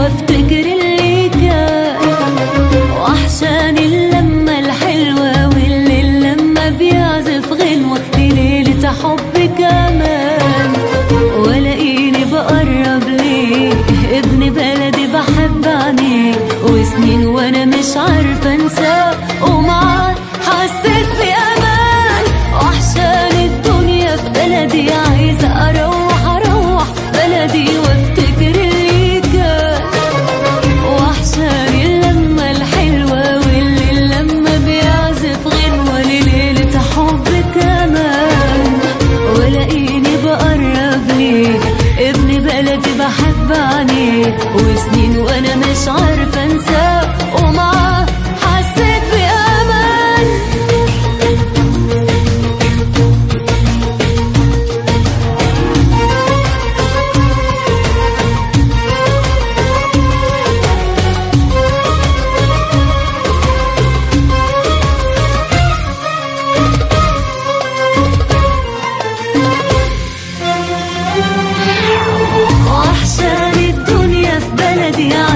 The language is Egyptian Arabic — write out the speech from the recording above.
وافتكر اللي كان وحشاني اللمة الحلوة واللي لما بيعزف غنوة لليلة حب كمان ولاقيني بقرب ليك ابن بلدي بحب عينيك وسنين وانا مش عارفة انساه ومعاك حسيت بأمان وحشاني الدنيا في بلدي عايزة اروح اروح بلدي وافتكر اللي كان وحشاني اللمة الحلوة واللي لما بيعزف غنوة لليلة حب كمان ولاقيني بقرب ليك ابن بلدي بحب عينيك وسنين وانا مش عارفة انساه ومعاه حسيت بأمان وحشاني الدنيا في بلدي